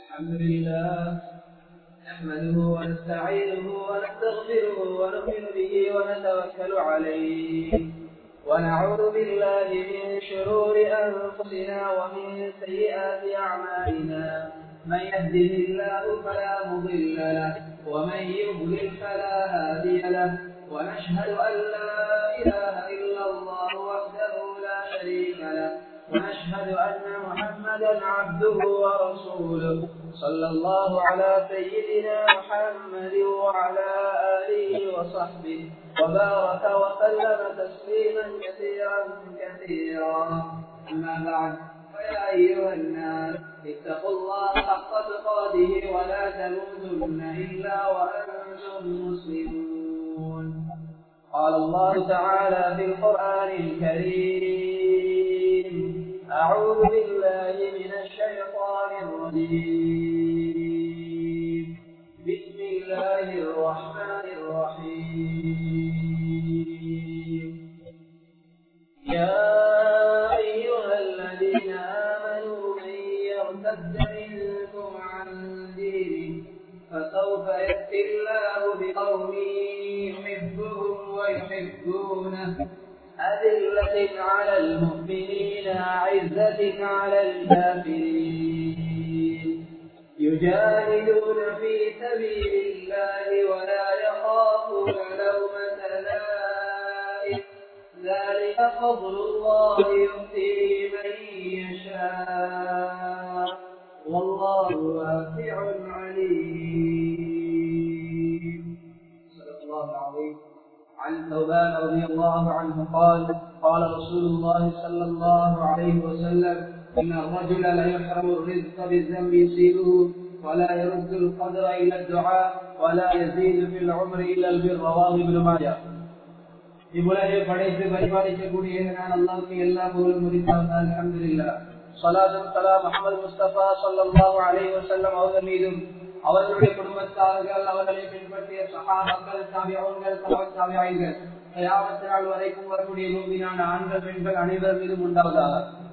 الحمد لله نحمده ونستعينه ونستغفره ونؤمن به ونتوكل عليه ونعوذ بالله من شرور أنفسنا ومن سيئات أعمالنا من يهده الله فلا مضل له ومن يضلل فلا هادي له ونشهد أن لا إله إلا الله وحده لا شريك له ونشهد أن محمدا عبده ورسوله صلى الله على سيدنا محمد وعلى آله وصحبه وبارك وسلم تسليما كثيرا كثيرا أما بعد فيا أيها الناس اتقوا الله حق تقاته ولا تموتن إلا وأنتم مسلمون قال الله تعالى في القرآن الكريم أعوذ بالله من الشيطان الرجيم بسم الله الرحمن الرحيم يا أيها الذين آمنوا من يرتد منكم عن دينه فسوف يأتي الله بقوم يحبهم ويحبونه أذلة على المؤمنين عزة على الكافرين يجاهدون في سبيل الله ولا يخافون لومة لائم ذلك فضل الله يؤتيه من يشاء والله واسع عليم صدق الله العظيم عن ثوبان رضي الله عنه قال قال رسول الله صلى الله عليه وسلم إن الرجل لا يحرم الرزق بالذنب يصيبه ولا يرد القدر إلى الدعاء ولا يزيد في العمر إلا البر رواه ابن ماجه இவ்வுலகை படைத்து பரிபாலிக்கக்கூடிய நான் அல்லாவுக்கு எல்லா புகழும் முடித்தார் அலமதுல்லா சலாதம் சலாம் முகமது முஸ்தபா சல்லாஹூ அலை வசல்லம் அவர்கள் மீதும் அவர்களுடைய குடும்பத்தார்கள் அவர்களை பின்பற்றிய சகாபாக்கள் தாவியவங்கள் தாவியாய்கள் தயாமத்து நாள் வரைக்கும் வரக்கூடிய நூபினான ஆண்கள் பெண்கள் அனைவர் மீதும் உண்டாவதாக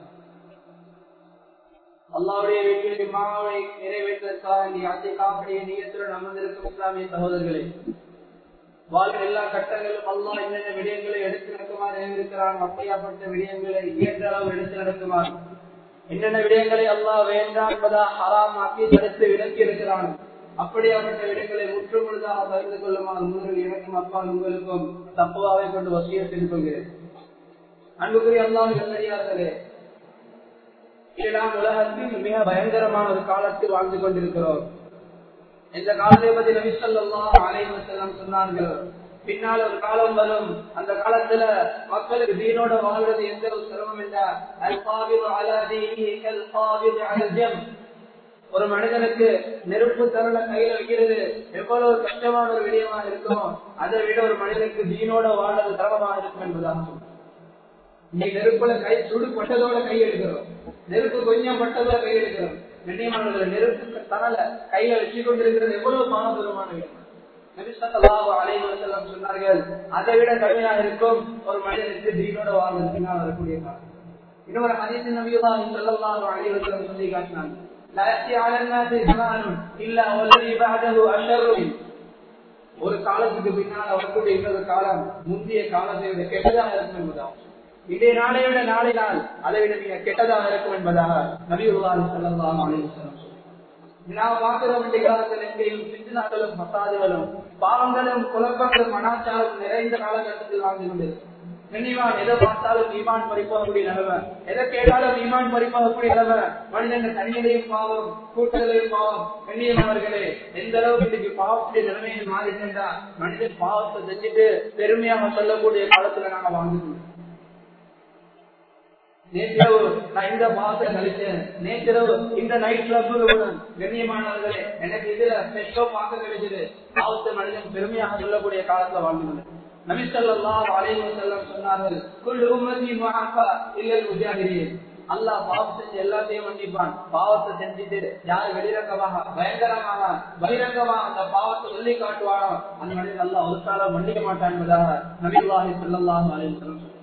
அல்லாவுடைய வீட்டில் மாவை நிறைவேற்றற்காக நீ அத்தை காப்படைய நீயத்துடன் அமர்ந்திருக்கும் இஸ்லாமிய சகோதரர்களே வாழ்க்கை எல்லா கட்டங்களும் அல்லா என்னென்ன விடயங்களை எடுத்து நடக்குமாறு இருக்கிறான் அப்படியாப்பட்ட விடயங்களை இயன்ற அளவு எடுத்து நடக்குமாறு என்னென்ன விடயங்களை அல்லாஹ் வேண்டாம் என்பதா ஹராம் ஆக்கி தடுத்து விலக்கி இருக்கிறான் அப்படியாப்பட்ட விடயங்களை முற்று முழுதாக பகிர்ந்து கொள்ளுமாறு முதலில் எனக்கும் அப்பா உங்களுக்கும் தப்புவாவை கொண்டு வசிய செய்து கொள்கிறேன் அன்புக்குரிய அல்லாஹ் நல்லடியார்களே நாம் உலகத்தில் மிக பயங்கரமான ஒரு காலத்தில் வாழ்ந்து கொண்டிருக்கிறோம் இந்த காலத்தை பத்தி நபி சொல்லலாம் அலைவசல்லாம் சொன்னார்கள் பின்னால் ஒரு காலம் வரும் அந்த காலத்துல மக்களுக்கு தீனோட வாழ்றது எந்த ஒரு சிரமம் இல்ல ஒரு மனிதனுக்கு நெருப்பு தரல கையில வைக்கிறது எவ்வளவு கஷ்டமான ஒரு விடயமா இருக்குமோ அதை விட ஒரு மனிதனுக்கு தீனோட வாழ்றது சிரமமாக இருக்கும் என்பதாகும் நீ நெருப்புல கை சுடு பட்டதோட கை எடுக்கிறோம் நெருப்பு கொஞ்சம் பட்டதோட கை எடுக்கிறோம் கண்ணியமானவர்கள் நெருப்பு தரல கையில வச்சு கொண்டிருக்கிறது எவ்வளவு பானபூர்வமான விஷயம் சொன்னார்கள் அதை விட கடுமையாக இருக்கும் ஒரு மனிதனுக்கு தீனோட வாழ்வது பின்னால் வரக்கூடிய காலம் இன்னொரு ஹதீஸ் நபியுல்லா ஸல்லல்லாஹு அலைஹி வஸல்லம் சொல்லி காட்டினாங்க لا يأتي على الناس زمان إلا والذي بعده أشر ஒரு காலத்துக்கு பின்னால் வரக்கூடிய இன்னொரு காலம் முந்தைய காலத்தை விட கெட்டதாக இருக்கும் என்பதாகும் இன்றைய நாளை விட நாளை நாள் அதை விட மிக கெட்டதாக இருக்கும் என்பதாக நபியுல்லாஹி ஸல்லல்லாஹு அலைஹி வஸல்லம் நாம் பார்க்கிறோம் இந்த காலத்தில் எங்கேயும் சிந்தனாக்களும் மசாதுகளும் பாவங்களும் குழப்பங்களும் மனாச்சாரம் நிறைந்த காலகட்டத்தில் வாழ்ந்து கொண்டிருக்கும் கண்ணியவான் எதை பார்த்தாலும் ஈமான் பறிப்பாகக்கூடிய நிலைமை எதை கேட்டாலும் ஈமான் பறிப்பாகக்கூடிய நிலைமை மனிதன் தனியிலையும் பாவம் கூட்டத்திலையும் பாவம் கண்ணியமானவர்களே எந்த அளவுக்கு இன்னைக்கு பாவத்துடைய நிலைமையை மாறிட்டா மனிதன் பாவத்தை செஞ்சுட்டு பெருமையாக சொல்லக்கூடிய காலத்துல நாங்க வாழ்ந்துக்கணும் நேற்றிரவு நான் இந்த மாசம் கழிச்சேன் நேற்றிரவு இந்த நைட் கிளப் கண்ணியமானவர்களே எனக்கு இதுல பெஷோ பார்க்க கிடைச்சது பாவத்தை மனிதன் பெருமையாக சொல்லக்கூடிய காலத்துல வாழ்ந்து நபிசல்லாம் அலைவ செல்லம் சொன்னார்கள் குல் உம்மதி மகாப்பா இல்லல் முஜாகிரியே அல்லாஹ் பாவம் செஞ்சு எல்லாத்தையும் மன்னிப்பான் பாவத்தை செஞ்சுட்டு யார் வெளிரங்கமாக பயங்கரமாக பகிரங்கமாக அந்த பாவத்தை சொல்லி காட்டுவானோ அந்த மனிதன் அல்லாஹ் ஒரு காலம் மன்னிக்க மாட்டான் என்பதாக நபிவாஹி செல்லல்லாம் அலைவ செல்லம்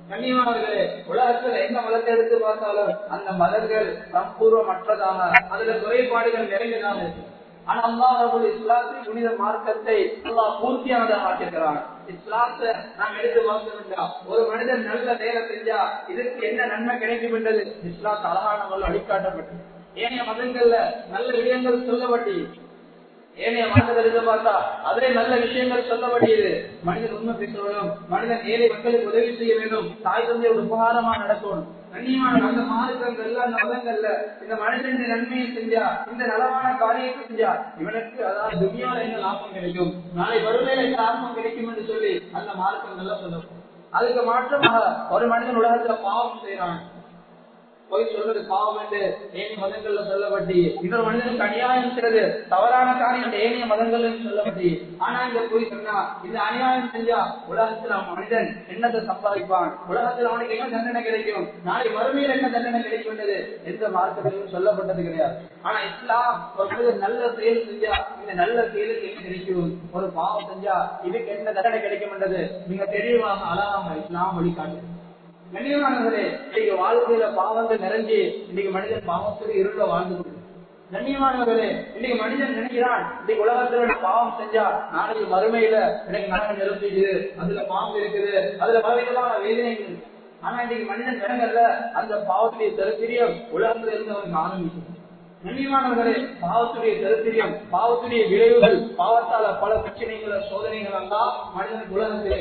கண்ணியமானவர்களே உலகத்துல எந்த மதத்தை எடுத்து பார்த்தாலும் அந்த மதங்கள் சம்பூர்வமற்றதாக அதுல குறைபாடுகள் நிறைந்ததாக இருக்கு ஆனா அல்லாஹ் இஸ்லாத்தின் புனித மார்க்கத்தை அல்லாஹ் பூர்த்தியானதாக ஆக்கியிருக்கிறான் இஸ்லாத்தை நாம் எடுத்து பார்த்தோம்னா ஒரு மனிதன் நல்ல வேலை செஞ்சா இதுக்கு என்ன நன்மை கிடைக்கும் என்றது இஸ்லாத் அழகான முறையில் வழிகாட்டப்பட்டது ஏனைய மதங்கள்ல நல்ல விடயங்கள் சொல்லப்பட்டு ஏனைய மதங்களுக்கு பார்த்தா அதிலே நல்ல விஷயங்கள் சொல்ல வேண்டியது மனிதன் உண்மை பேச வேண்டும் மனிதன் ஏழை மக்களுக்கு உதவி செய்ய வேண்டும் தாய் தந்தை ஒரு உபகாரமா நடக்கணும் கண்ணியமான நல்ல மார்க்கங்கள்ல அந்த மதங்கள்ல இந்த மனிதன் நன்மையை செஞ்சா இந்த நலமான காரியத்தை செஞ்சா இவனுக்கு அதாவது துணியால என்ன லாபம் கிடைக்கும் நாளை வறுமையில என்ன லாபம் கிடைக்கும் என்று சொல்லி அந்த மார்க்கங்கள்ல சொல்லணும் அதுக்கு மாற்றமாக ஒரு மனிதன் உலகத்துல பாவம் செய்யறான் போய் சொல்றது பாவம் என்று ஏனைய மதங்கள்ல சொல்லப்பட்டு இன்னொரு மனிதனுக்கு அநியாயம் செய்யறது தவறான காரியம் ஏனைய மதங்கள்ல சொல்லப்பட்டு ஆனா இந்த போய் சொன்னா இந்த அநியாயம் செஞ்சா உலகத்துல அவன் மனிதன் என்னத்தை சம்பாதிப்பான் உலகத்துல அவனுக்கு என்ன தண்டனை கிடைக்கும் நாளை மறுமையில் என்ன தண்டனை கிடைக்கும் என்றது எந்த மார்க்கத்திலும் சொல்லப்பட்டது கிடையாது ஆனா இஸ்லாம் ஒரு மனிதன் நல்ல செயல் செஞ்சா இந்த நல்ல செயலுக்கு என்ன கிடைக்கும் ஒரு பாவம் செஞ்சா இதுக்கு என்ன தண்டனை கிடைக்கும் என்றது மிக தெளிவாக அழகாக இஸ்லாம் வழிகாட்டு கண்ணியமானவர்களே இன்னைக்கு வாழ்க்கையில பாவங்கள் நிறைஞ்சு இன்னைக்கு மனிதன் பாவத்துக்கு இருள வாழ்ந்து கண்ணியமானவர்களே இன்னைக்கு மனிதன் நினைக்கிறான் இன்னைக்கு உலகத்துல நான் பாவம் செஞ்சா நாளைக்கு மறுமையில எனக்கு நரகம் நிரம்பிக்குது அதுல பாவம் இருக்குது அதுல பலவிதமான வேதனைகள் இருக்கு ஆனா இன்னைக்கு மனிதன் விலங்கல்ல அந்த பாவத்துடைய தரித்திரியம் உலகத்துல இருந்து அவனுக்கு ஆரம்பிக்கும் கண்ணியமானவர்களே பாவத்துடைய தரித்திரியம் பாவத்துடைய விளைவுகள் பாவத்தால பல பிரச்சனைகளை சோதனைகள் எல்லாம் மனிதனுக்கு உலகத்திலே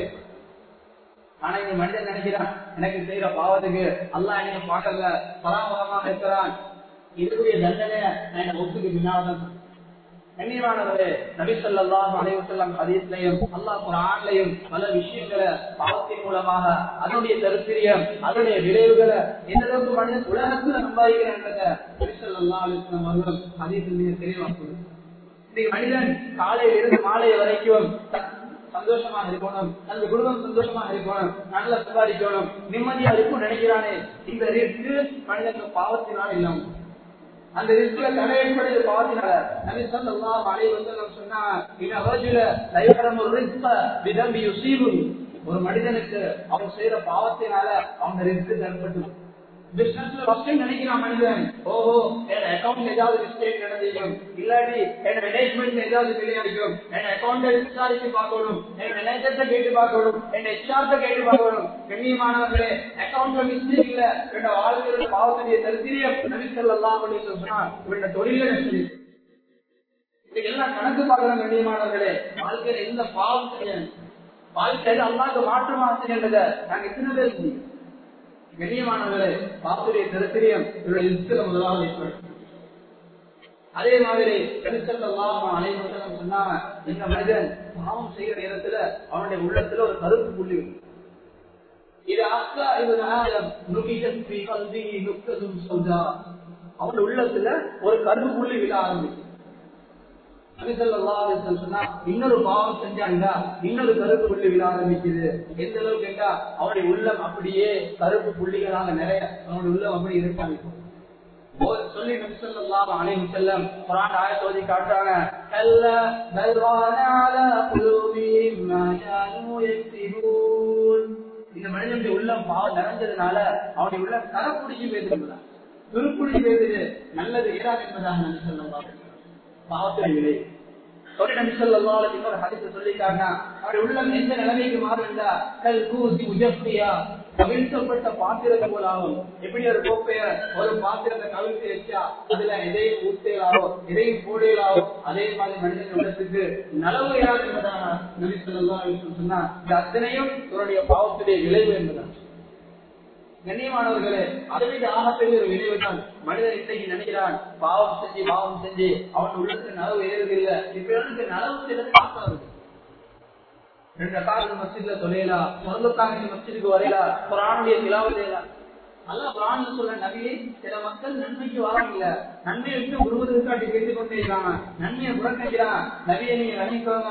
ஆனா இந்த மனிதன் நினைக்கிறான் எனக்கு செய்யற பாவத்துக்கு அல்லா என்னைய பார்க்கல பராமரமாக இருக்கிறான் இதுக்குரிய தண்டனை நான் என்ன ஒப்புக்கு பின்னால்தான் கண்ணியமானவரே நபிசல்லாஹ் அலைவசல்லாம் ஹதீஸ்லையும் அல்லாஹ் குரான்லையும் பல விஷயங்களை பாவத்தின் மூலமாக அதனுடைய தரித்திரியம் அதனுடைய விளைவுகளை எந்த அளவுக்கு மனிதன் உலகத்துல சம்பாதிக்கிறேன்றத நபிசல்லா அலிஸ்லாம் அவர்கள் ஹதீஸில் மிக தெளிவாக்குது இன்னைக்கு மனிதன் காலையில இருந்து மாலை வரைக்கும் சந்தோஷமாக இருக்கணும் அந்த குடும்பம் சந்தோஷமாக இருக்கணும் நல்ல சம்பாதிக்கணும் நிம்மதியா இருக்கும் நினைக்கிறானே இந்த ரிஸ்க் மனிதனுக்கு பாவத்தினால் இல்லாம அந்த ரிஸ்க்ல தடை ஏற்படுது பாவத்தினால நபி ஸல்லல்லாஹு அலைஹி வஸல்லம் சொன்னா இன்ன ரஜுல லையரமு ரிஸ்க பிதம்பி யுசீபு ஒரு மனிதனுக்கு அவன் செய்யற பாவத்தினால அவன் ரிஸ்க் தரப்பட்டு பிசினஸ்ல ஃபர்ஸ்ட் நினைக்கிறான் மனிதன் ஓஹோ என் அக்கவுண்ட் ஏதாவது மிஸ்டேக் நடந்திருக்கும் இல்லாட்டி என் மேனேஜ்மெண்ட் ஏதாவது விளையாடிக்கும் என் அக்கௌண்ட் விசாரிச்சு பார்க்கணும் என் மேனேஜர்ட்ட கேட்டு பார்க்கணும் என் ஹெச்ஆர்ட்ட கேட்டு பார்க்கணும் கண்ணியமானவர்களே அக்கவுண்ட்ல மிஸ்டேக் இல்ல என்னோட வாழ்க்கையோட பாவத்துடைய தரித்திரியம் நபிசல்லாம் பண்ணி சொன்னா இவனோட தொழில நஷ்டம் இதுக்கு எல்லாம் கணக்கு பார்க்கணும் கண்ணியமானவர்களே வாழ்க்கையில எந்த பாவம் செய்ய வாழ்க்கையில அல்லாக்கு மாற்றமாக செய்யறத நாங்க எத்தனை பேர் செய்யும் கண்ணியமானவர்களே பாப்புடைய திருத்திரியம் இவருடைய லிஸ்ட்ல முதலாவது ஏற்படும் அதே மாதிரி கருத்தெல்லாம் அனைவரும் சொன்னாங்க இந்த மனிதன் பாவம் செய்யற நேரத்துல அவனுடைய உள்ளத்துல ஒரு கருப்பு புள்ளி இருக்கும். இது அக்கா இவன் ஆயம் நுகிதத்தி கல்வி நுக்கதும் சொல்றா அவன் உள்ளத்துல ஒரு கருப்பு புள்ளி விழ ஆரம்பிக்கும் சொன்னா இன்னொரு பாவம் செஞ்சாண்டா இன்னொரு கருப்பு புள்ளி விழ ஆரம்பிக்குது எந்த அளவுக்கு கேட்டா அவனுடைய உள்ளம் அப்படியே கருப்பு புள்ளிகளாக நிறைய அவனுடைய உள்ளம் அப்படி இருக்காங்க சொல்லி நபிசல்லாம் அலைஹி செல்லம் குரான் ஆயத்தோதி காட்டுறாங்க கல்ல பல்வான அலா குலூபிஹிம் மா கானூ யக்ஸிபூன் இந்த மனிதனுடைய உள்ளம் பாவம் நிறைஞ்சதுனால அவனுடைய உள்ளம் கரப்புடிச்சு பேசுகிறான் துருப்புடிச்சு பேசுது நல்லது ஏறாது என்பதாக நபி சொல்லலாம் பாவத்தின் விலை ஒரு நபி சொல்லலாம் இன்னொரு ஹதீஸ் சொல்லிட்டாங்க அவருடைய உள்ளம் எந்த நிலைமைக்கு மாறுண்டா கல் கூசி உஜப்தியா கவிழ்த்தப்பட்ட பாத்திரத்தை போலாகும் எப்படி ஒரு கோப்பைய ஒரு பாத்திரத்தை கவிழ்த்து வச்சா அதுல எதையும் ஊத்தையிலாவோ எதையும் போடையிலாவோ அதே மாதிரி மனிதன் உள்ளத்துக்கு நலவு யார் என்பதாக நபி சொல்லலாம் சொன்னா இது அத்தனையும் இவருடைய பாவத்துடைய விளைவு என்பதான் கண்ணியமானவர்களே அதை விட ஆகப்பெரிய ஒரு விளைவு தான் மனிதன் இன்றைக்கு நினைக்கிறான் பாவம் செஞ்சு பாவம் செஞ்சு அவன் உள்ளத்துக்கு நலவு ஏறுதில்லை இப்ப எனக்கு நலவு செய்யறது காசா இருக்கு ரெண்டு கால மஸ்ஜித்ல தொலையலாம் சொந்தக்காக மஸ்ஜிதுக்கு வரையலாம் குரானுடைய திலாவை செய்யலாம் அல்ல குரான் சொல்ற நபியை சில மக்கள் நன்மைக்கு வராங்க நன்மையை விட்டு ஒருவருக்கு காட்டி கேட்டுக் கொண்டே இருக்காங்க நன்மையை புறக்கணிக்கிறான் நபியை நீங்க நினைக்கோங்க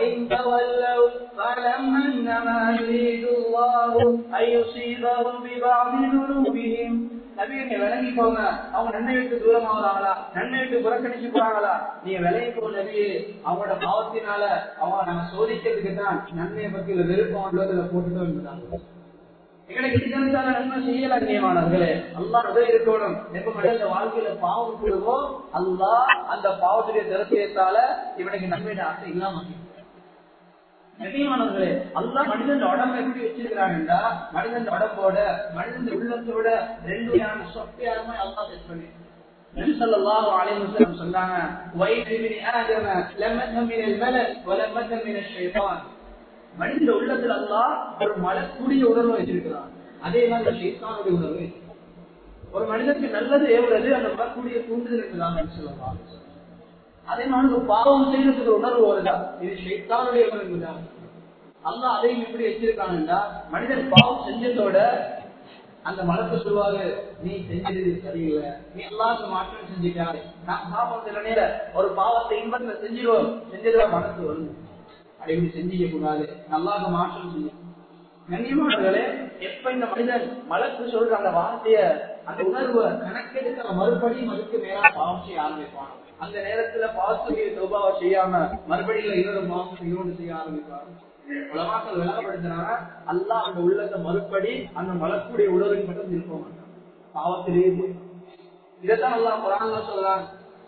நபியை விளங்கிக்கோங்க அவங்க நன்மை விட்டு தூரம் ஆகுறாங்களா நன்மை விட்டு புறக்கணிச்சு போறாங்களா நீங்க விளங்கிக்கோ நபியே அவங்களோட பாவத்தினால அவங்க நாங்க சோதிக்கிறதுக்கு தான் நன்மையை பத்தி விருப்பம் உள்ளதுல போட்டுட்டோம் என்பதாங்க எங்களுக்கு இதுக்கான நன்மை செய்யல நியமானவர்களே அல்லா உதவி இருக்கணும் எப்ப மனித வாழ்க்கையில பாவம் கூடுவோ அல்லா அந்த பாவத்துடைய திறத்தியத்தால இவனுக்கு நன்மையிட ஆசை இல்லாம கண்ணியமானவர்களே அல்லா மனிதன் உடம்பு எப்படி வச்சிருக்கிறாங்கன்றா மனிதன் உடம்போட மனிதன் உள்ளத்தோட ரெண்டு வகையான சொப்பியாரமா அல்லா செட் பண்ணி நபி ஸல்லல்லாஹு அலைஹி வஸல்லம் சொன்னாங்க வயது இப்னி ஆதம லம்மத மின் அல்-மலக் வ லம்மத மின் அஷ்-ஷைத்தான் மனித உள்ளத்துல அல்லாஹ் ஒரு மலக்கூடிய உணர்வு வச்சிருக்கிறான் அதே மாதிரி ஷைத்தானுடைய உணர்வு ஒரு மனிதனுக்கு நல்லது ஏவுறது அந்த மலக்கூடிய தூண்டுதல் இருக்குதான் நபி ஸல்லல்லாஹு அலைஹி வஸல்லம் அதே மாதிரி ஒரு பாவம் செய்யறதுக்கு ஒரு உணர்வு வருதா இது ஷைத்தானுடைய உணர்வு தான் அல்லாஹ் அதையும் எப்படி வச்சிருக்காங்கன்னா மனிதன் பாவம் செஞ்சதோட அந்த மலத்தை சொல்லுவாரு நீ செஞ்சது சரியில்லை நீ எல்லாருக்கும் மாற்றம் செஞ்சுக்காரு நான் பாவம் சில நேரம் ஒரு பாவத்தை இன்பத்துல செஞ்சிருவோம் செஞ்சதுல மனசு வரும் அதை இப்படி செஞ்சிக்க கூடாது நல்லாக மாற்றம் செய்யும் கண்ணியமானவர்களே எப்ப இந்த மனிதன் மலக்கு சொல்ற அந்த வார்த்தைய அந்த உணர்வை கணக்கெடுக்கிற மறுபடியும் அதுக்கு மேல பாவம் செய்ய ஆரம்பிப்பான் அந்த நேரத்துல பாவத்துடைய சோபாவை செய்யாம மறுபடியும் இன்னொரு பாவம் இன்னொன்று செய்ய ஆரம்பிப்பான் உலமாக்கள் விளக்கப்படுத்தினாங்க அல்லா அந்த உள்ளத்தை மறுபடி அந்த மலக்குடைய உணர்வின் மட்டும் இருக்க மாட்டான் பாவத்திலேயே போய் இதைத்தான் அல்லா குரான்ல சொல்றாங்க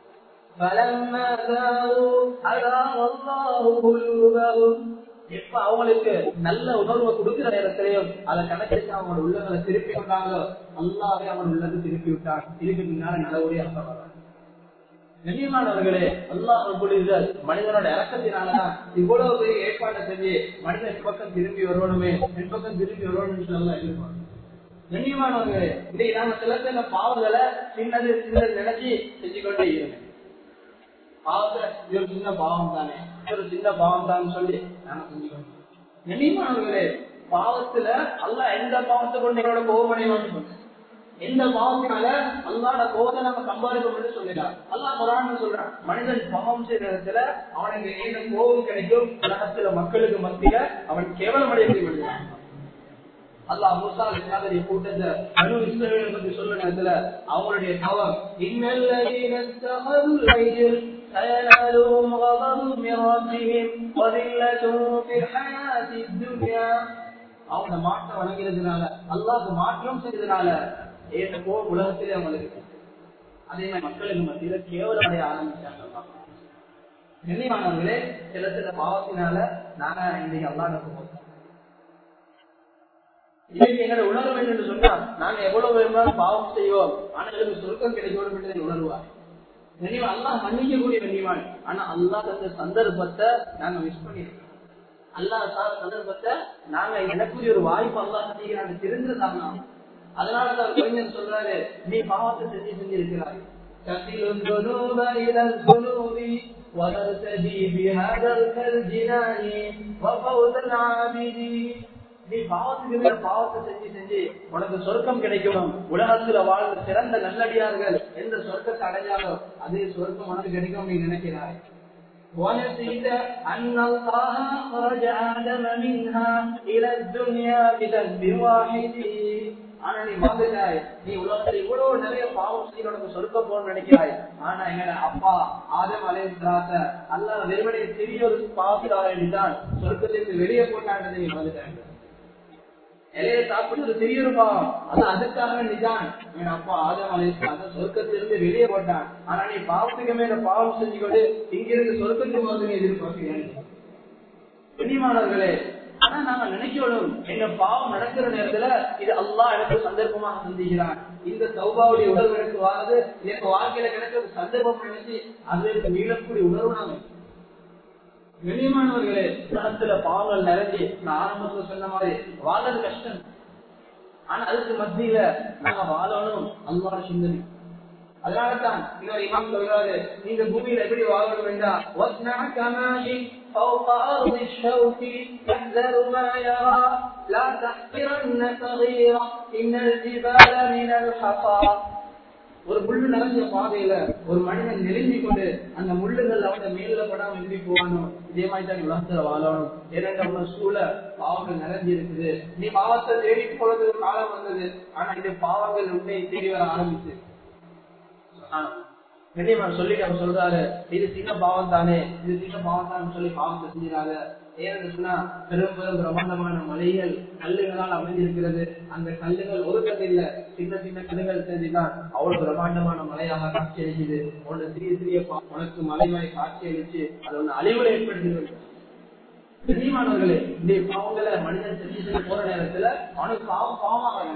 فلما زاغوا أزاغ الله قلوبهم எப்ப அவங்களுக்கு நல்ல உணர்வை கொடுக்கிற நேரத்திலையும் அதை கணக்கெடுத்து அவங்களோட உள்ளங்களை திருப்பி கொண்டாங்களோ அல்லாவே அவன் உள்ளத்தை திருப்பி விட்டான் இதுக்கு பின்னால நல்லபடியா சொல்றாங்க கண்ணியமானவர்களே அல்லாஹ் ரபுல் மனிதனோட இறக்கத்தினாலதான் இவ்வளவு பெரிய ஏற்பாட்டை செஞ்சு மனிதன் பக்கம் திரும்பி வரணுமே என் பக்கம் திரும்பி வரணும்னு சொல்லலாம் எதிர்பார்க்கணும் கண்ணியமானவர்களே இன்னைக்கு நாம சில சில பாவங்களை சின்னது சின்னது நினைச்சு செஞ்சு கொண்டே இருக்கோம் பாவத்தை இது ஒரு சின்ன பாவம் தானே இது ஒரு சின்ன பாவம் தான் சொல்லி நாம செஞ்சுக்கணும் கண்ணியமானவர்களே பாவத்துல அல்ல எந்த பாவத்தை கொண்டு என்னோட கோபமடைவான்னு எந்த பாவத்தினால அல்லாட கோபத்தை நம்ம சம்பாதிக்கணும்னு சொல்லிட்டான் அல்லா குரான் சொல்றான் மனிதன் பாவம் செய்யற இடத்துல அவனுக்கு என்ன கோபம் கிடைக்கும் உலகத்துல மக்களுக்கு மத்தியில அவன் கேவலம் அடையக்கூடிய மனிதன் அல்லாஹ் மூசா அலிஸ்லாமுடைய கூட்டத்தை அனு இஸ்ரவேலை பத்தி சொல்ல நேரத்துல அவங்களுடைய தவம் இன்னல்லதீன தஹதுல் سينالهم غضب من ربهم وذلة في الحياة الدنيا அவங்க மாற்ற வணங்கிறதுனால அல்லாஹ் மாற்றம் செய்ததுனால ஏற்ற போ உலகத்திலே அவங்களுக்கு அதே மாதிரி மக்களுக்கு மத்தியில கேவலம் அடைய ஆரம்பிச்சாங்க கண்ணியமானவர்களே சில சில பாவத்தினால நாங்க இன்னைக்கு அல்லாஹ் போகிறோம் இன்னைக்கு எங்களோட உணர்வு என்று சொன்னா நாங்க எவ்வளவு வேணுமாலும் பாவம் செய்வோம் ஆனா எங்களுக்கு சொர்க்கம் கிடைக்கணும் என்று உணர்வார் நினைவு அல்லாஹ் மன்னிக்கக்கூடிய கண்ணியவான் ஆனா அல்லாஹ் தந்த சந்தர்ப்பத்தை நாங்க மிஸ் பண்ணிருக்கோம் அல்லாஹ் சந்தர்ப்பத்தை நாங்க எனக்குரிய ஒரு வாய்ப்பு அல்லாஹ் செய்ய நாங்க தெரிஞ்சிருந்தாங்க அதனாலதான் கவிஞர் சொல்றாரு நீ பாவத்தை செஞ்சு செஞ்சிருக்கிறாய் تقل الذنوب إلى الذنوب وترتدي بهذا الجنان وفوز العابدين நீ பாவத்துக்கு மேல பாவத்தை செஞ்சு செஞ்சு உனக்கு சொர்க்கம் கிடைக்கணும் உலகத்துல வாழ்ந்த சிறந்த நல்லடியார்கள் எந்த சொர்க்கத்தை அடைஞ்சாலோ அதே சொர்க்கம் உனக்கு கிடைக்கும் நீ நினைக்கிறாய் ونسيت أن الله خرج آدم منها إلى الدنيا بذنب واحد ஆனா நீ மறந்துட்டாய் நீ உலகத்துல இவ்வளவு நிறைய பாவம் செய்ய உனக்கு சொர்க்க போன்னு நினைக்கிறாய் ஆனா எங்க அப்பா ஆதம் அலையாத்த அல்ல வெறுமனை சிறிய ஒரு பாவத்திலாக வேண்டிதான் சொர்க்கத்திற்கு வெளியே போட்டாண்டதை நீ மறந்துட்டாங்க இலையை சாப்பிட்டு ஒரு சிறிய ஒரு பாவம் அது அதுக்காக நிஜான் என் அப்பா ஆதம் அலையாத்த சொர்க்கத்திலிருந்து வெளியே போட்டான் ஆனா நீ பாவத்துக்கு மேல பாவம் செஞ்சு கொண்டு இங்கிருந்து சொர்க்கத்துக்கு வந்து நீ எதிர்பார்க்கிறேன் கண்ணியமானவர்களே ஆனா நாங்க நினைக்கணும் எங்க பாவம் நடக்கிற நேரத்துல இது அல்லா எனக்கு சந்தர்ப்பமாக சந்திக்கிறான் இந்த சௌபாவுடைய உணர்வு எனக்கு வாரது எனக்கு வாழ்க்கையில கிடைக்கிற சந்தர்ப்பம் நினைச்சு அதுல மீளக்கூடிய உணர்வு நாங்க கண்ணியமானவர்களே உலகத்துல பாவங்கள் நிறைஞ்சு நான் ஆரம்பத்துல சொன்ன மாதிரி வாழ்றது கஷ்டம் ஆனா அதுக்கு மத்தியில நாங்க வாழணும் அல்லாட சிந்தனை அதனாலதான் இன்னொரு இமாம் சொல்றாரு நீங்க பூமியில எப்படி வாழணும் வேண்டாம் فوق أرض الشوك يحذر ما يرى لا تحقرن صغيرا إن الجبال من الحصى ஒரு முள்ளு நிறைஞ்ச பாதையில ஒரு மனிதன் நெருங்கி கொண்டு அந்த முள்ளுகள் அவன மேல படாம எழுதி போகணும் இதே மாதிரி தான் உலகத்துல வாழணும் ஏன்னா உன சூழ பாவங்கள் நிறைஞ்சு இருக்குது நீ பாவத்தை தேடி போறதுக்கு காலம் வந்தது ஆனா இந்த பாவங்கள் உன்னை தேடி வர ஆரம்பிச்சு கண்ணியமான சொல்லிட்டு அவர் சொல்றாரு இது சின்ன பாவம் தானே இது சின்ன பாவம் தானே சொல்லி பாவத்தை செஞ்சிடாத ஏன்னு சொன்னா பெரும் பெரும் பிரம்மாண்டமான மலைகள் கல்லுகளால் அமைந்திருக்கிறது அந்த கல்லுகள் ஒதுக்கதில்லை சின்ன சின்ன கல்லுகள் செஞ்சுதான் அவ்வளவு பிரம்மாண்டமான மலையாக காட்சி அளிக்குது உன்னோட சிறிய சிறிய பா- உனக்கு மலைமாய் காட்சி அளிச்சு அது ஒண்ணு அழிவுரை ஏற்படுத்துகிறது கண்ணியமானவர்களே இந்த பாவங்களை மனிதன் செஞ்சு செஞ்சு போற நேரத்துல அவனுக்கு பாவம் பாவமாக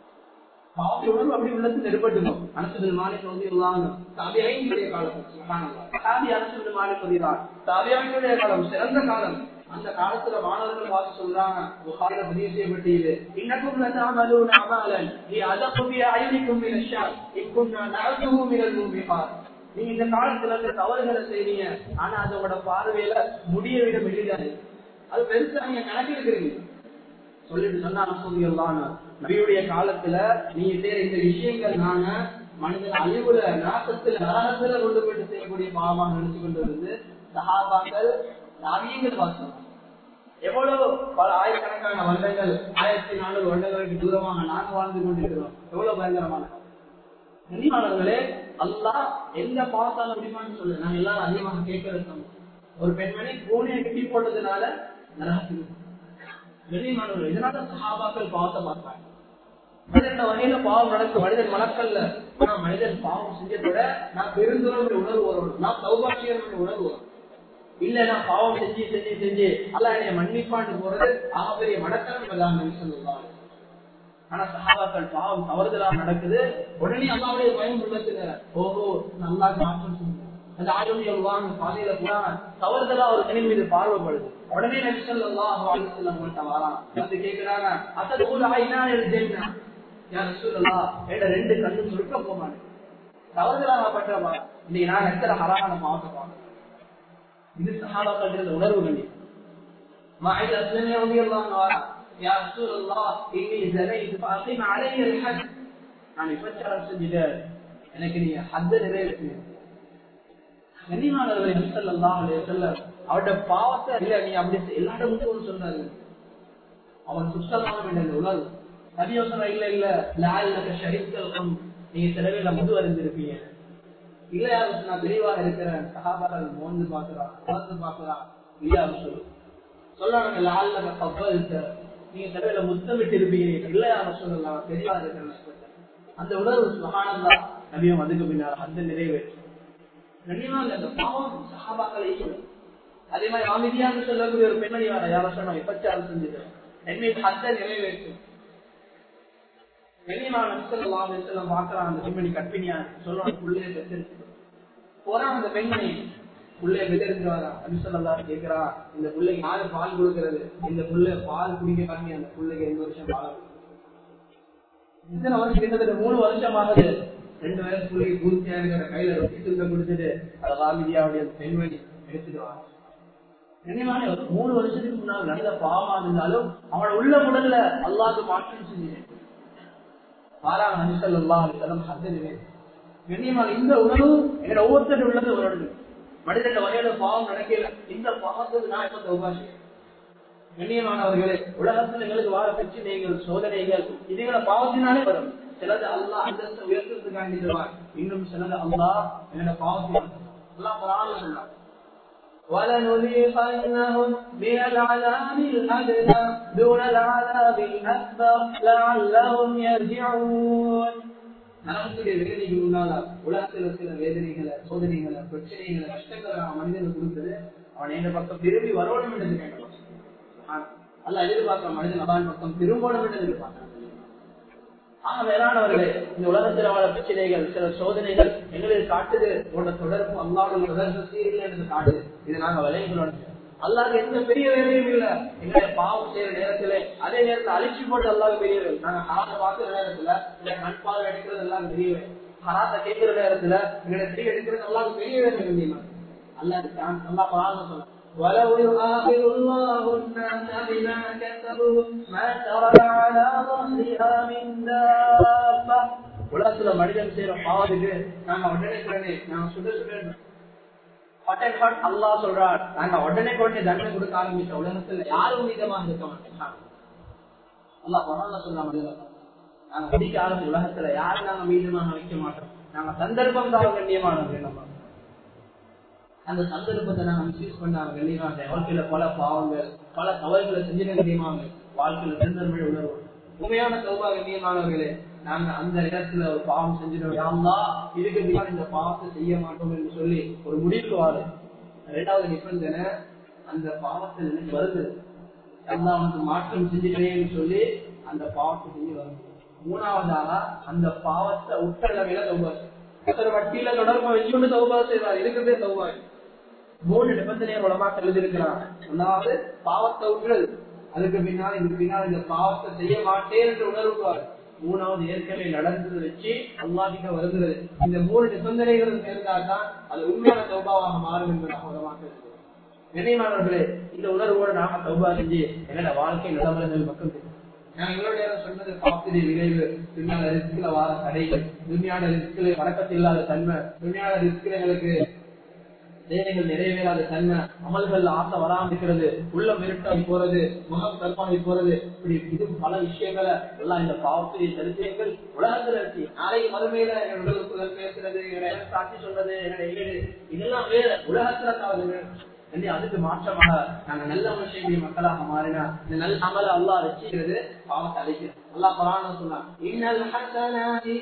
பாவத்தை உணர்வு அப்படி உள்ளது நெருப்பட்டுக்கும் அனசுபில் மாலிக் பதிவாங்க தாபியாயினுடைய காலம் தாபி அனசுபில் மாலிக் பதிவான் தாபியாயினுடைய காலம் சிறந்த காலம் அந்த காலத்துல மாணவர்கள் பார்த்து சொல்றாங்க புகாரில பதிவு செய்யப்பட்டது இன்னக்கும் லதாமலூன அமாலன் நீ அதப்பு பி அய்னிக்கும் மின ஷர் இக்குன்னா நஅதுஹு மினல் மூமிகாத் நீங்க இந்த காலத்துல இருந்து தவறுகளை செய்றீங்க ஆனா அதோட பார்வையில முடிய விட மெலிதாது அது பெருசா நீங்க கணக்கெடுக்கிறீங்க சொல்லிட்டு சொன்னாங்க நபியுடைய காலத்துல நீங்க செய்யற இந்த விஷயங்கள் நாங்க மனிதன் அழிவுல நாசத்துல நரகத்துல கொண்டு போயிட்டு செய்யக்கூடிய பாவமாக நினைச்சு கொண்டு வந்து சகாபாக்கள் நவியங்கள் பார்த்தோம் எவ்வளவு பல ஆயிரக்கணக்கான வருடங்கள் ஆயிரத்தி நானூறு வருடங்களுக்கு தூரமாக நாங்க வாழ்ந்து கொண்டிருக்கிறோம் எவ்வளவு பயங்கரமான கண்ணியமானவர்களே அல்லாஹ் எந்த பாவத்தால முடியுமான்னு சொல்லு நாங்க எல்லாரும் அதிகமாக கேட்கறது ஒரு பெண்மணி பூனையை கட்டி போட்டதுனால நரகத்துக்கு கண்ணியமானவர்கள் இதனால சஹாபாக்கள் பாவத்தை பார்ப்பாங்க மனிதன் வகையில பாவம் நடக்கும் மனிதன் மனக்கல்ல ஆனா மனிதன் பாவம் செஞ்சதோட நான் பெருந்தோர் உணர்வு வரும் நான் சௌபாக்கியம் உணர்வு வரும் இல்ல நான் பாவம் செஞ்சு செஞ்சு செஞ்சு அல்ல என்னை மன்னிப்பான்னு போறது ஆகப்பெரிய மடத்தனம் இல்லாம சொல்லுவாங்க ஆனா சகாபாக்கள் பாவம் தவறுதலாக நடக்குது உடனே அல்லாவுடைய பயம் உள்ளத்துல ஓஹோ நல்லா மாற்றம் செய்யணும். அந்த ஆயுள் சொல்லுவாங்க பாதையில போனா தவறுதலா ஒரு கணின் மீது பார்வைப்படுது உடனே நபிசல்லாஹு அலைஹி வஸல்லம் உங்கள்ட்ட வரான் வந்து கேக்குறாங்க அசல் ஊர் ஆயினால் ஜென்னா யா ரசூலல்லாஹ் என்ற ரெண்டு கண்ணு சுருக்க போமானே தவறுதலாக பற்றவா இன்னைக்கு நான் எத்தனை ஹராமான பாவத்தை பார்க்கிறேன் இது சஹாபாக்கள் இருந்த உணர்வு கண்டி மாஹில் அஸ்லமி ரலியல்லாஹு அன்ஹு யா ரசூலல்லாஹ் இன்னி ஜனைத் ஃபஅகிம் அலைய الحد நான் விபச்சாரம் செஞ்சுட்டேன் எனக்கு நீ ஹத்த நிறைவேற்று கண்ணியமானவர்களை ஸல்லல்லாஹு அலைஹி வஸல்லம் அவருடைய பாவத்தை இல்ல நீ அப்படி செய்- எல்லா இடமும் சொன்னாரு அவன் சுத்தமாக வேண்டிய உணர்வு நபியோ சொன்ன இல்ல இல்ல லால்லக ஷஹீத்கள் நீங்க சிலவேல முது அறிந்திருப்பீங்க இல்ல யாரும் நான் தெளிவாக இருக்கிறேன் சகாபாக்கள் மோந்து பாக்குறான் பார்த்து பாக்குறான் இல்லையா சொல்லு சொல்றாங்க லால்லக கப்பல் நீங்க சிலவேல முத்தமிட்டு இருப்பீங்க இல்ல யாரும் சொல்லலாம் தெளிவா இருக்கிறேன் அந்த உணர்வு சுகானந்தா நபியும் அதுக்கு பின்னால் அந்த நிறைவேற்று கண்ணியமாக அந்த பாவம் சகாபாக்களை அதே மாதிரி அமைதியாக சொல்லக்கூடிய ஒரு பெண்மணி வர யாரும் சொன்னா விபச்சாரம் செஞ்சது என்னை அந்த நிறைவேற்று கண்ணியமான நபிசல்லாம் செல்லம் பார்க்கிறான் அந்த பெண்மணி கற்பினியா சொல்லுவாங்க புள்ளைய பெற்றிருக்கு போறான் அந்த பெண்மணி புள்ளைய பெற்றிருந்து வரா நபிசல்லா கேட்கிறா இந்த பிள்ளைக்கு யாரு பால் கொடுக்கறது இந்த புள்ள பால் குடிக்க காமி அந்த பிள்ளைக்கு ரெண்டு வருஷம் பால் இத்தனை வருஷம் கிட்டத்தட்ட மூணு வருஷம் ஆகுது ரெண்டு வயசு பிள்ளைக்கு பூர்த்தியா இருக்கிற கையில ரொட்டி துண்ட கொடுத்துட்டு அதை காமிதியாவுடைய பெண்மணி எடுத்துட்டு வா கண்ணியமான ஒரு மூணு வருஷத்துக்கு முன்னால் நல்ல பாவமா இருந்தாலும் அவனோட உள்ள உடல்ல அல்லாது மாற்றம் செஞ்சேன் ஆறாம் நபிசல் அல்லா அலிசலம் ஹத்தனிலே கண்ணியமான இந்த உணவு எங்க ஒவ்வொருத்தரும் உள்ளது உணர்வு மனிதன் வகையில பாவம் நடக்கல இந்த பாவத்துக்கு நான் இப்ப தௌபாஷி கண்ணியமானவர்களே உலகத்தில் எங்களுக்கு வார பிரச்சனைகள் சோதனைகள் இதுகளை பாவத்தினாலே வரும் சிலது அல்லாஹ் அந்தஸ்து உயர்த்துறதுக்காண்டி தருவார் இன்னும் சிலது அல்லாஹ் என்னோட பாவத்தை அல்லாஹ் குரான்ல சொல்றான் ولنذيقنهم من العذاب الأدنى دون العذاب الأكبر لعلهم يرجعون நரகத்துடைய வேதனைக்கு முன்னால உலகத்தில் இருக்கிற வேதனைகளை சோதனைகளை பிரச்சனைகளை கஷ்டங்களை அவன் மனிதனுக்கு கொடுத்தது அவன் எந்த பக்கம் திரும்பி வரணும் என்று கேட்டான் அல்ல எதிர்பார்க்க மனிதன் அதான் பக்கம் திரும்பணும் என்று எதிர்பார்க்கிறான் ஆக வேளாணவர்களே இந்த உலகத்தில் வாழ பிரச்சனைகள் சில சோதனைகள் எங்களுக்கு காட்டுது உன்னோட தொடர்பு அல்லாவோட தொடர்பு சீரில் என்று காட்டுது இது நாங்க விளைவுகளோட அல்லாஹ் எந்த பெரிய வேலையும் இல்ல எங்களை பாவம் செய்யற நேரத்துல அதே நேரத்துல அழிச்சு போட்டு அல்லாஹ் பெரிய வேலை நாங்க ஹராத்த பாக்குற நேரத்துல இல்ல கண்பால் எடுக்கிறது எல்லாம் பெரிய வேலை ஹராத்த கேட்கிற நேரத்துல எங்களை பெரிய எடுக்கிறது எல்லாம் பெரிய வேலை தெரியுமா அல்லாஹ் அல்லாஹ் பராம சொல்ல ولو يؤاخذ الله الناس بما كسبوا ما ترك على ظهرها من دابة உலகத்துல மனிதன் செய்யற பாவத்துக்கு நாங்க உடனே உடனே நாங்க சுட சுட ஹாட் அண்ட் ஹாட் அல்லா சொல்றார் நாங்க உடனே உடனே தண்டனை கொடுக்க ஆரம்பிச்ச உலகத்துல யாரும் மீதமாக இருக்க மாட்டோம் அல்லா பரவாயில்ல சொல்ல முடியல நாங்க பிடிக்க ஆரம்பிச்ச உலகத்துல யாரும் நாங்க மீதமாக வைக்க மாட்டோம் நாங்க சந்தர்ப்பம் தான் கண்ணியமானவர்கள் நம்ம அந்த சந்தர்ப்பத்தை நாங்க மிஸ்யூஸ் பண்ணாங்க கண்ணியமாக வாழ்க்கையில பல பாவங்கள் பல தவறுகளை செஞ்சிட கண்ணியமாக வாழ்க்கையில பெருந்தன்மை உணர்வு உண்மையான சௌபா கண்ணியமானவர்களே நாங்க அந்த நேரத்துல ஒரு பாவம் செஞ்சிடும் யாம்லா இதுக்கு பின்னால் இந்த பாவத்தை செய்ய மாட்டோம் என்று சொல்லி ஒரு முடிவுக்கு வாரு ரெண்டாவது டிஃபரன்ஸ் என்ன அந்த பாவத்தை நினைச்சு வருது எல்லாம் அவனுக்கு மாற்றம் செஞ்சுட்டேன்னு சொல்லி அந்த பாவத்தை செஞ்சு வரும் மூணாவதாக அந்த பாவத்தை உட்டளவில தௌபாஸ் ஒருத்தர் வட்டியில தொடர்பு வச்சுக்கொண்டு தௌபாஸ் செய்வார் இருக்கிறதே தௌபாஸ் மூணு நிபந்தனையை உலமாக்க எழுதியிருக்கிறான் ஒன்னாவது பாவத்தை உற்றது அதுக்கு பின்னால் இதுக்கு பின்னால் இந்த பாவத்தை செய்ய மாட்டேன் என்று உணர்வுவார் மூணாவது ஏற்கனவே நடந்தது வச்சு அல்லாஹிக்க வருகிறது இந்த மூணு நிபந்தனைகள் சேர்ந்தால்தான் அது உண்மையான தௌபாவாக மாறும் என்பதாக உலமாக்க நினைவாளர்களே இந்த உணர்வோடு நாம தௌபா செஞ்சு என்னோட வாழ்க்கை நிலவரங்கள் மக்கள் நான் இவ்வளவு நேரம் சொன்னது பாப்பிரி விளைவு துணியால ரிஸ்கில வார தடைகள் துணியாட ரிஸ்கில வழக்கத்தில்லாத தன்மை துணியாட ரிஸ்கில எங்களுக்கு தேவைகள் நிறைவேறாத தன்மை அமல்கள் ஆசை வராம இருக்கிறது உள்ளம் இருட்டாகி போறது முகம் கற்பாகி போறது இப்படி இது பல விஷயங்களை எல்லாம் இந்த பாவத்திரிய சரித்திரங்கள் உலகத்துல இருக்கு நாளைக்கு மறுமையில என்னோட உடலுக்குகள் பேசுறது என்னோட சாட்சி சொல்றது என்னோட ஈடு இதெல்லாம் வேற உலகத்துல தான் என்று அதுக்கு மாற்றமாக நாங்க நல்ல விஷயங்களை மக்களாக மாறினா இந்த நல்ல அமல அல்லா வச்சுக்கிறது பாவத்தை அழைக்கிறது அல்லா பரான சொன்னான்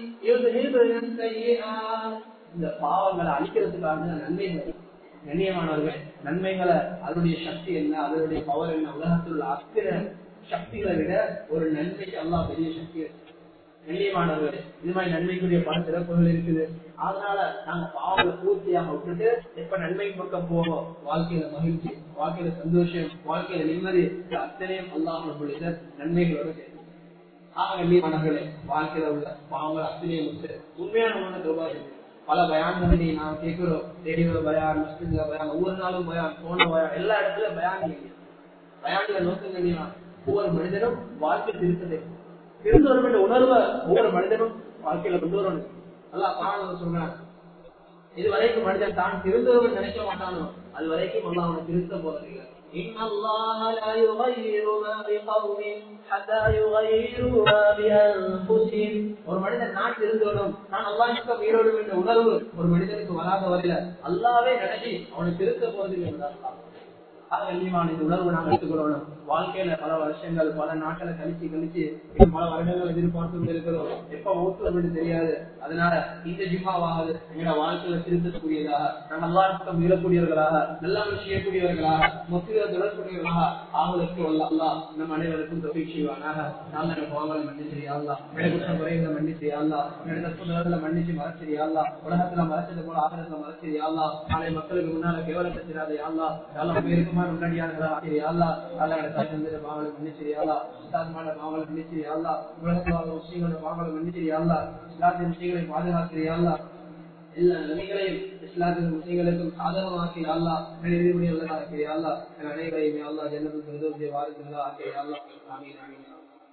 இந்த பாவங்களை அழிக்கிறதுக்காக நன்மைகள் கண்ணியமானவர்கள் நன்மைகளை அதனுடைய சக்தி என்ன அதனுடைய பவர் என்ன உலகத்தில் உள்ள அத்தனை சக்திகளை விட ஒரு நன்மைக்கு அல்லா பெரிய சக்தி கண்ணியமானவர்கள் இது மாதிரி நன்மைக்குரிய பல சிறப்புகள் இருக்குது அதனால நாங்க பாவங்களை பூர்த்தியாக விட்டுட்டு எப்ப நன்மை பக்கம் போவோம் வாழ்க்கையில மகிழ்ச்சி வாழ்க்கையில சந்தோஷம் வாழ்க்கையில நிம்மதி அத்தனையும் அல்லாஹ் நன்மைகளோட ஆக கண்ணியமானவர்களே வாழ்க்கையில உள்ள பாவங்கள் அத்தனையும் விட்டு உண்மையான உணவு துபாய் பல பயான்களை நாம் கேட்கிறோம் ரேடியோல பயான் மஸ்ஜித்ல பயான் ஒவ்வொரு நாளும் பயான் போன பயான் எல்லா இடத்துலயும் பயான் பயான்ல நோக்கம் கண்ணியா ஒவ்வொரு மனிதனும் வாழ்க்கை திருத்ததை திருந்து வரும் என்ற உணர்வை ஒவ்வொரு மனிதனும் வாழ்க்கையில கொண்டு வரணும் நல்லா காரணம் சொல்றாங்க இது வரைக்கும் மனிதன் தான் திருந்தவன் நினைக்க மாட்டானோ அது வரைக்கும் அல்லா அவனை திருத்த போறதில்லை إن الله لا يغير ما بقوم حتى يغيروا ما بأنفسهم ஒரு மனிதன் நாட்டு இருந்தோடும் நான் அல்லா பக்கம் ஈரோடும் என்ற உணர்வு ஒரு மனிதனுக்கு வராத வரையில அல்லாவே நினைச்சு அவனை திருத்த போறதில்லை என்றார் கண்ணியமான இந்த உணர்வு நாங்கள் எடுத்துக்கொள்ளணும் வாழ்க்கையில பல வருஷங்கள் பல நாட்களை கழிச்சு கழிச்சு பல வருடங்கள் எதிர்பார்த்து இருக்கிறோம் எப்ப ஊற்றுவது தெரியாது அதனால இந்த ஜிம்மாவாவது எங்களோட வாழ்க்கையில திருத்தக்கூடியதாக நாங்கள் நல்லா பக்கம் மீறக்கூடியவர்களாக நல்லா செய்யக்கூடியவர்களாக மொத்த தொடரக்கூடியவர்களாக ஆவதற்கு அல்லா நம் அனைவருக்கும் தொகை செய்வானாக நான் பாவங்களை மன்னிச்சு யாழ்லா குற்றம் குறைகளை மன்னிச்சு யாழ்லா தப்புதல மன்னிச்சு மறைச்சு யாழ்லா உலகத்துல மறைச்சது போல ஆகரத்துல மறைச்சு யாழ்லா நாளை மக்களுக்கு முன்னால கேவலத்தை செய்யாத யாழ்லா யாழ்லா பேருக்கு அதிகமான முன்னாடியார்களா அல்லா அல்லா தாய் தந்திர பாவங்களை மன்னிச்சிரியாளா உஸ்தாத்மான பாவங்களை மன்னிச்சிரியாளா உலகத்தில் வாழ்ற விஷயங்களோட பாவங்களை மன்னிச்சிரியாளா இஸ்லாத்தின் விஷயங்களை பாதுகாக்கிறியாளா எல்லா நிலைகளையும் இஸ்லாத்தின் விஷயங்களுக்கும் சாதகமாக்கி அல்லா நினைவுடைய அல்லா ஆக்கிறியாளா அனைவரையும் அல்லா ஜன்னத்தில் வாரத்தில் ஆக்கிறியாளா ஆமீன் ஆமீன்